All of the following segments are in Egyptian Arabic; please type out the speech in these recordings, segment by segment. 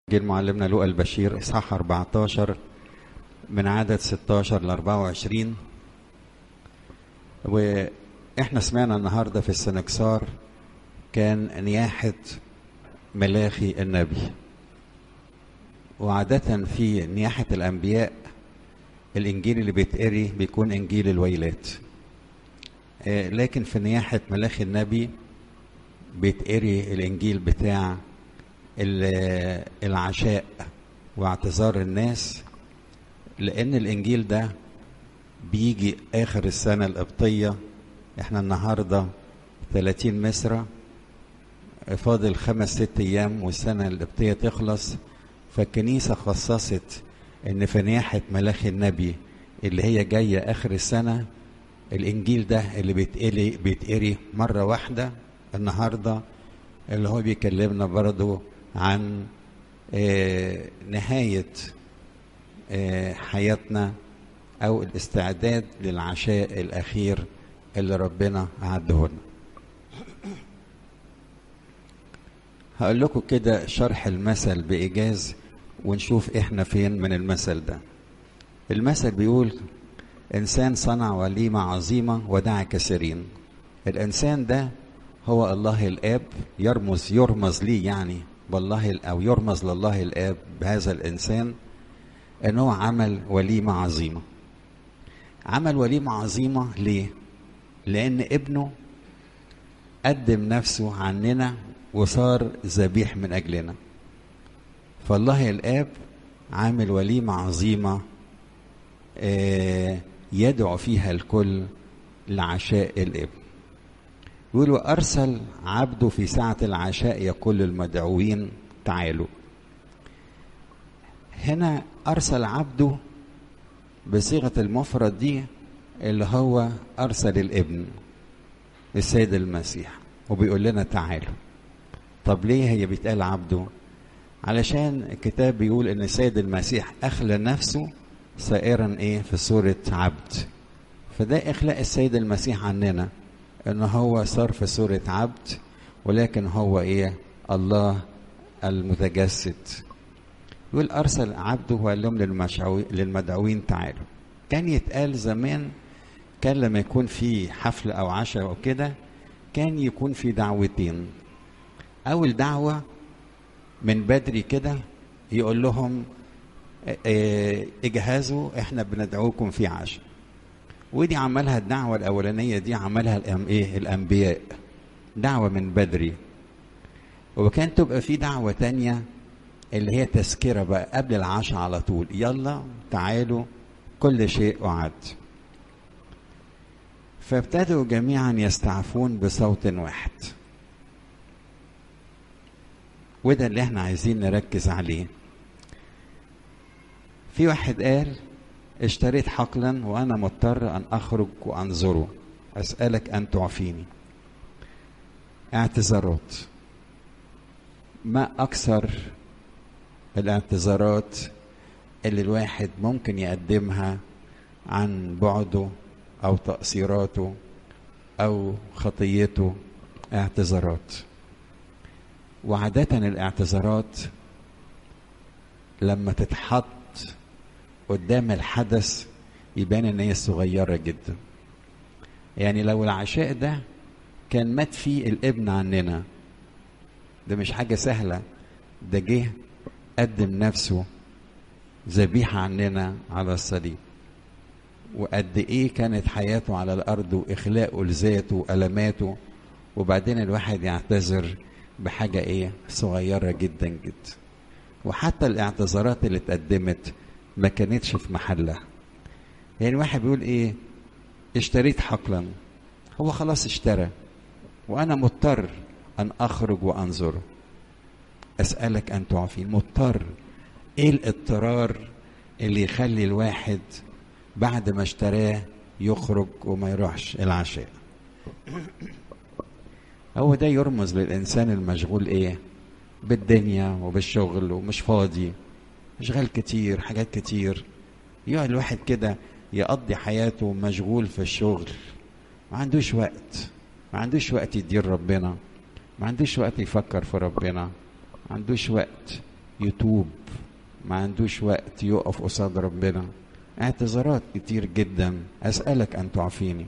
جه معلمنا لوقا البشير اصحاح 14 من عدد 16 ل 24 واحنا سمعنا النهارده في السنكسار كان نياحة ملاخي النبي وعادة في نياحة الأنبياء الإنجيل اللي بيتقري بيكون إنجيل الويلات آه، لكن في نياحة ملاخي النبي بيتقري الإنجيل بتاع ال- العشاء واعتذار الناس لأن الإنجيل ده بيجي آخر السنة القبطية احنا النهاردة 30 مصرة فاضل خمس ست أيام والسنة القبطية تخلص فالكنيسة خصصت إن في نياحة ملاخي النبي اللي هي جاية آخر السنة الإنجيل ده اللي بيتقري بيتقري مرة واحدة النهاردة اللي هو بيكلمنا برضو عن آه، نهاية آه، حياتنا أو الاستعداد للعشاء الأخير اللي ربنا أعده لنا هقول لكم كده شرح المثل بإيجاز ونشوف إحنا فين من المثل ده المثل بيقول إنسان صنع وليمة عظيمة ودعا كثيرين الإنسان ده هو الله الآب يرمز يرمز ليه يعني والله ال- أو يرمز لله الآب بهذا الإنسان إنه عمل وليمة عظيمة عمل وليمة عظيمة ليه؟ لأن ابنه قدم نفسه عننا وصار ذبيح من أجلنا فالله الآب عامل وليمة عظيمة آه، يدعو فيها الكل لعشاء الابن يقول وأرسل عبده في ساعة العشاء يقول للمدعوين تعالوا هنا أرسل عبده بصيغة المفرد دي اللي هو أرسل الابن السيد المسيح وبيقول لنا تعالوا طب ليه هي بيتقال عبده علشان الكتاب بيقول ان السيد المسيح اخلى نفسه سائرا ايه في صورة عبد فده اخلاء السيد المسيح عننا ان هو صار في صورة عبد ولكن هو ايه الله المتجسد يقول ارسل عبده وقال لهم للمشعو- للمدعوين تعالوا كان يتقال زمان كان لما يكون في حفل او عشاء او كده كان يكون في دعوتين اول دعوه من بدري كده يقول لهم اه، اه، اجهزوا احنا بندعوكم في عشاء ودي عملها الدعوه الاولانيه دي عملها الأم ايه الانبياء دعوه من بدري وكان تبقى في دعوه تانية اللي هي تذكره بقى قبل العشاء على طول يلا تعالوا كل شيء أعد فابتدوا جميعا يستعفون بصوت واحد وده اللي احنا عايزين نركز عليه في واحد قال اشتريت حقلا وانا مضطر ان اخرج وانظره اسالك ان تعفيني اعتذارات ما اكثر الاعتذارات اللي الواحد ممكن يقدمها عن بعده او تقصيراته او خطيته اعتذارات وعادة الاعتذارات لما تتحط قدام الحدث يبان ان هي صغيرة جدا يعني لو العشاء ده كان مات فيه الابن عننا ده مش حاجة سهلة ده جه قدم نفسه ذبيحة عننا على الصليب وقد ايه كانت حياته على الارض واخلاقه لذاته والاماته وبعدين الواحد يعتذر بحاجة ايه صغيرة جدا جدا وحتى الاعتذارات اللي اتقدمت ما كانتش في محلها يعني واحد بيقول ايه اشتريت حقلا هو خلاص اشترى وانا مضطر ان اخرج وانظره اسالك ان تعفي مضطر ايه الاضطرار اللي يخلي الواحد بعد ما اشتراه يخرج وما يروحش العشاء هو ده يرمز للانسان المشغول ايه بالدنيا وبالشغل ومش فاضي اشغال كتير حاجات كتير يقعد الواحد كده يقضي حياته مشغول في الشغل ما عندوش وقت ما عندوش وقت يدير ربنا ما عندوش وقت يفكر في ربنا ما عندوش وقت يتوب ما عندوش وقت يقف قصاد ربنا اعتذارات كتير جدا اسالك ان تعفيني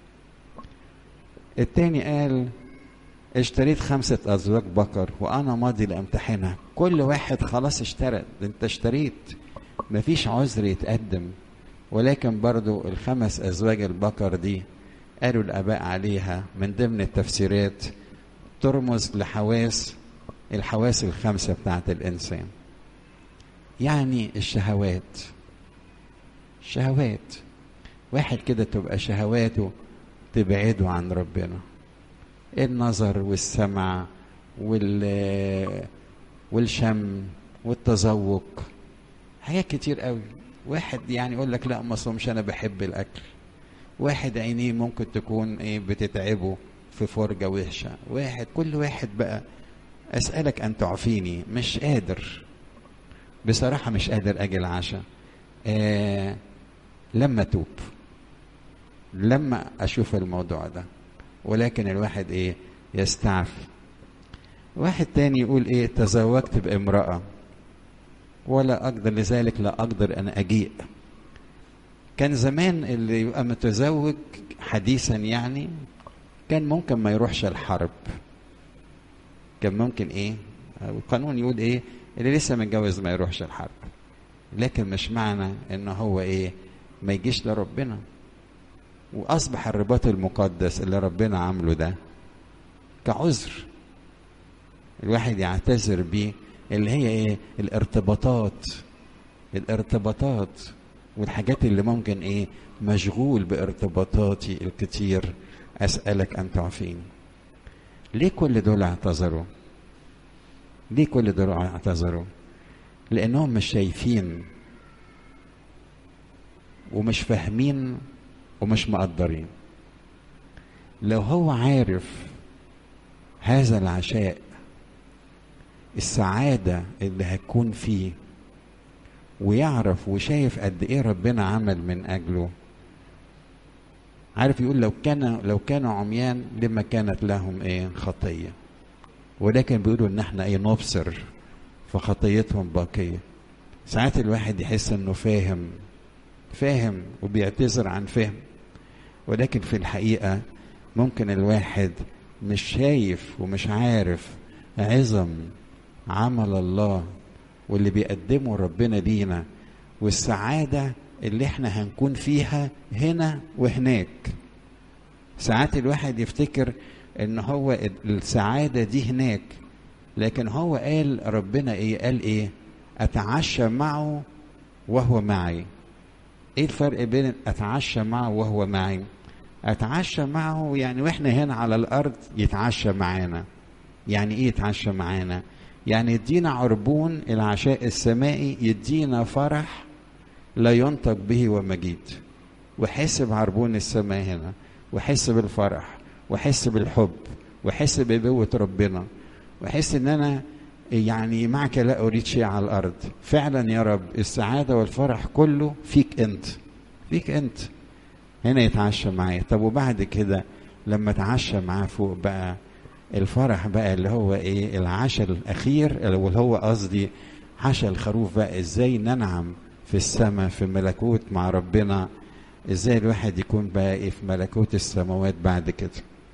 التاني قال اشتريت خمسة أزواج بقر وأنا ماضي لأمتحنها كل واحد خلاص اشترى ده أنت اشتريت مفيش عذر يتقدم ولكن برضو الخمس أزواج البقر دي قالوا الآباء عليها من ضمن التفسيرات ترمز لحواس الحواس الخمسة بتاعت الإنسان يعني الشهوات شهوات واحد كده تبقى شهواته تبعده عن ربنا النظر والسمع وال والشم والتذوق حاجات كتير قوي واحد يعني يقول لك لا ما صومش انا بحب الاكل واحد عينيه ممكن تكون ايه بتتعبه في فرجة وحشة واحد كل واحد بقى اسألك ان تعفيني مش قادر بصراحة مش قادر اجي العشاء آه لما توب لما اشوف الموضوع ده ولكن الواحد ايه يستعفي واحد تاني يقول ايه تزوجت بامرأة ولا اقدر لذلك لا اقدر ان اجيء كان زمان اللي يبقى متزوج حديثا يعني كان ممكن ما يروحش الحرب كان ممكن ايه القانون يقول ايه اللي لسه متجوز ما يروحش الحرب لكن مش معنى ان هو ايه ما يجيش لربنا واصبح الرباط المقدس اللي ربنا عامله ده كعذر الواحد يعتذر بيه اللي هي ايه الارتباطات الارتباطات والحاجات اللي ممكن ايه مشغول بارتباطاتي الكتير اسالك ان تعفيني ليه كل دول اعتذروا ليه كل دول اعتذروا لانهم مش شايفين ومش فاهمين ومش مقدرين لو هو عارف هذا العشاء السعادة اللي هتكون فيه ويعرف وشايف قد ايه ربنا عمل من اجله عارف يقول لو كان لو كانوا عميان لما كانت لهم ايه خطيه ولكن بيقولوا ان احنا ايه نبصر فخطيتهم باقيه ساعات الواحد يحس انه فاهم فاهم وبيعتذر عن فهم ولكن في الحقيقه ممكن الواحد مش شايف ومش عارف عظم عمل الله واللي بيقدمه ربنا لينا والسعادة اللي احنا هنكون فيها هنا وهناك ساعات الواحد يفتكر ان هو السعادة دي هناك لكن هو قال ربنا ايه قال ايه اتعشى معه وهو معي ايه الفرق بين اتعشى معه وهو معي اتعشى معه يعني واحنا هنا على الارض يتعشى معانا يعني ايه يتعشى معانا يعني يدينا عربون العشاء السمائي يدينا فرح لا ينطق به ومجيد وحس بعربون السماء هنا وحس بالفرح وحس بالحب وحس بقوة ربنا وحس ان انا يعني معك لا اريد شيء على الارض فعلا يا رب السعادة والفرح كله فيك انت فيك انت هنا يتعشى معايا طب وبعد كده لما اتعشى معاه فوق بقى الفرح بقى اللي هو ايه العشاء الاخير اللي هو قصدي عشاء الخروف بقى ازاي ننعم في السماء في ملكوت مع ربنا ازاي الواحد يكون بقى ايه في ملكوت السماوات بعد كده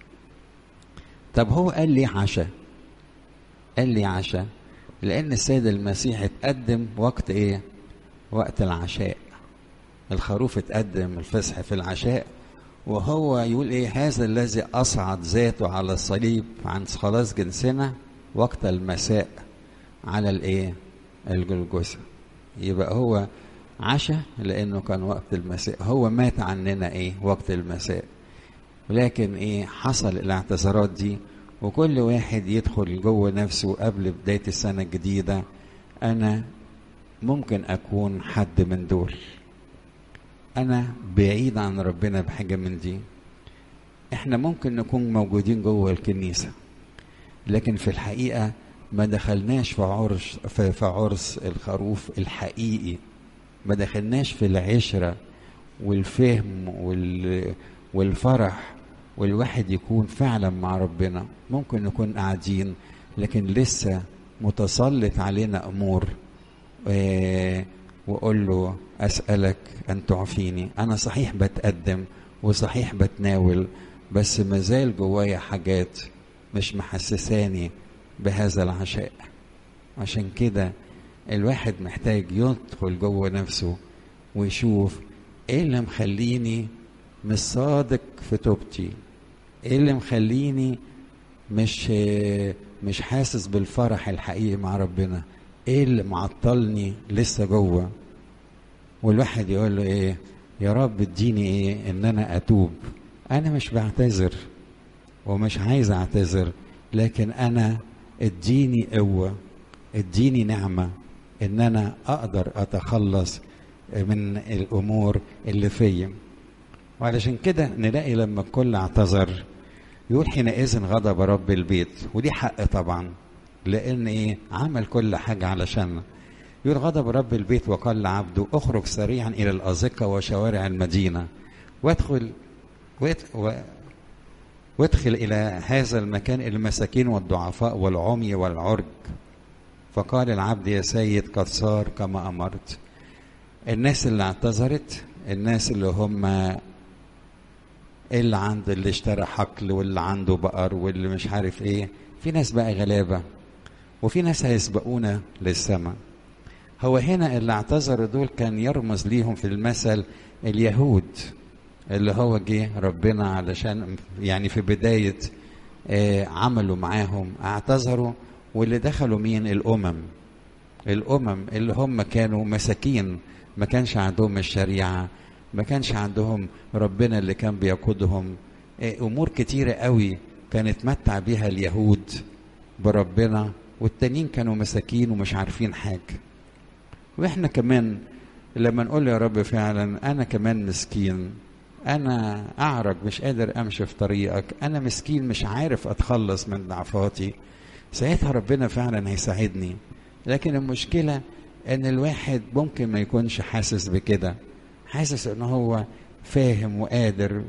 طب هو قال لي عشاء قال لي عشاء لان السيد المسيح اتقدم وقت ايه وقت العشاء الخروف اتقدم الفصح في العشاء وهو يقول ايه هذا الذي اصعد ذاته على الصليب عن خلاص جنسنا وقت المساء على الايه الجلجثة يبقى هو عشاء لانه كان وقت المساء هو مات عننا ايه وقت المساء ولكن ايه حصل الاعتذارات دي وكل واحد يدخل جوه نفسه قبل بداية السنة الجديدة أنا ممكن أكون حد من دول أنا بعيد عن ربنا بحاجة من دي إحنا ممكن نكون موجودين جوه الكنيسة لكن في الحقيقة ما دخلناش في عرس في عرس الخروف الحقيقي ما دخلناش في العشرة والفهم وال والفرح والواحد يكون فعلا مع ربنا ممكن نكون قاعدين لكن لسه متسلط علينا امور آه، واقول له اسالك ان تعفيني انا صحيح بتقدم وصحيح بتناول بس مازال جوايا حاجات مش محسساني بهذا العشاء عشان كده الواحد محتاج يدخل جوه نفسه ويشوف ايه اللي مخليني مش صادق في توبتي ايه اللي مخليني مش مش حاسس بالفرح الحقيقي مع ربنا ايه اللي معطلني لسه جوه والواحد يقول له ايه يا رب اديني ايه ان انا اتوب انا مش بعتذر ومش عايز اعتذر لكن انا اديني قوه اديني نعمه ان انا اقدر اتخلص من الامور اللي فيا وعلشان كده نلاقي لما الكل اعتذر يقول حينئذ غضب رب البيت ودي حق طبعا لان ايه عمل كل حاجه علشان يقول غضب رب البيت وقال لعبده اخرج سريعا الى الازقه وشوارع المدينه وادخل و... وادخل الى هذا المكان المساكين والضعفاء والعمي والعرج فقال العبد يا سيد قد صار كما امرت الناس اللي اعتذرت الناس اللي هم اللي عند اللي اشترى حقل واللي عنده بقر واللي مش عارف ايه في ناس بقى غلابه وفي ناس هيسبقونا للسماء هو هنا اللي اعتذروا دول كان يرمز ليهم في المثل اليهود اللي هو جه ربنا علشان يعني في بداية آه عملوا معاهم اعتذروا واللي دخلوا مين الأمم الأمم اللي هم كانوا مساكين ما كانش عندهم الشريعة ما كانش عندهم ربنا اللي كان بيقودهم آه أمور كتيرة قوي كانت متع بيها اليهود بربنا والتانيين كانوا مساكين ومش عارفين حاجة واحنا كمان لما نقول يا رب فعلا انا كمان مسكين انا اعرج مش قادر امشي في طريقك انا مسكين مش عارف اتخلص من ضعفاتي ساعتها ربنا فعلا هيساعدني لكن المشكله ان الواحد ممكن ما يكونش حاسس بكده حاسس ان هو فاهم وقادر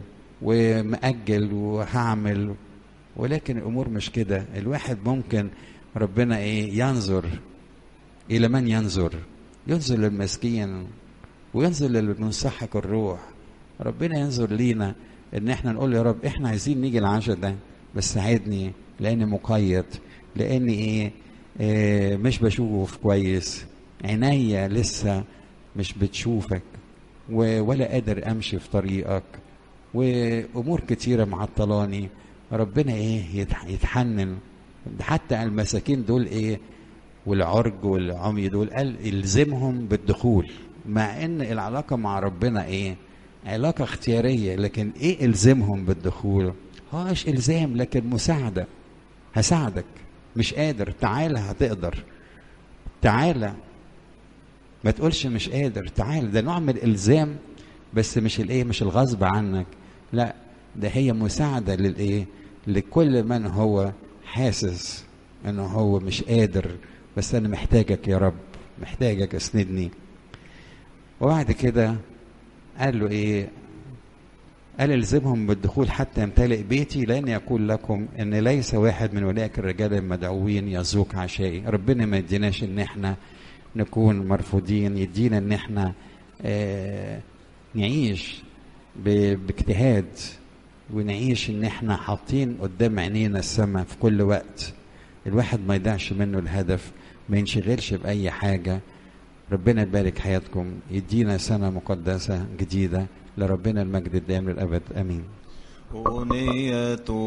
ومأجل وهعمل ولكن الامور مش كده الواحد ممكن ربنا ايه ينظر الى من ينظر ينظر للمسكين وينظر للمنسحق الروح ربنا ينظر لينا ان احنا نقول يا رب احنا عايزين نيجي العشاء ده بس ساعدني لاني مقيد لاني ايه, إيه مش بشوف كويس عينيا لسه مش بتشوفك ولا قادر امشي في طريقك وامور كتيره معطلاني ربنا ايه يتحنن حتى المساكين دول ايه والعرج والعمي دول قال الزمهم بالدخول مع ان العلاقه مع ربنا ايه علاقه اختياريه لكن ايه الزمهم بالدخول هو مش الزام لكن مساعده هساعدك مش قادر تعالى هتقدر تعالى ما تقولش مش قادر تعالى ده نوع من الالزام بس مش الايه مش الغصب عنك لا ده هي مساعده للايه لكل من هو حاسس انه هو مش قادر بس انا محتاجك يا رب محتاجك اسندني وبعد كده قال له ايه قال الزمهم بالدخول حتى يمتلئ بيتي لان يقول لكم ان ليس واحد من اولئك الرجال المدعوين يذوق عشائي ربنا ما يديناش ان احنا نكون مرفوضين يدينا ان احنا آه نعيش باجتهاد ونعيش ان احنا حاطين قدام عينينا السماء في كل وقت الواحد ما يضيعش منه الهدف ما ينشغلش بأي حاجة ربنا يبارك حياتكم يدينا سنة مقدسة جديدة لربنا المجد الدائم للأبد أمين أغنية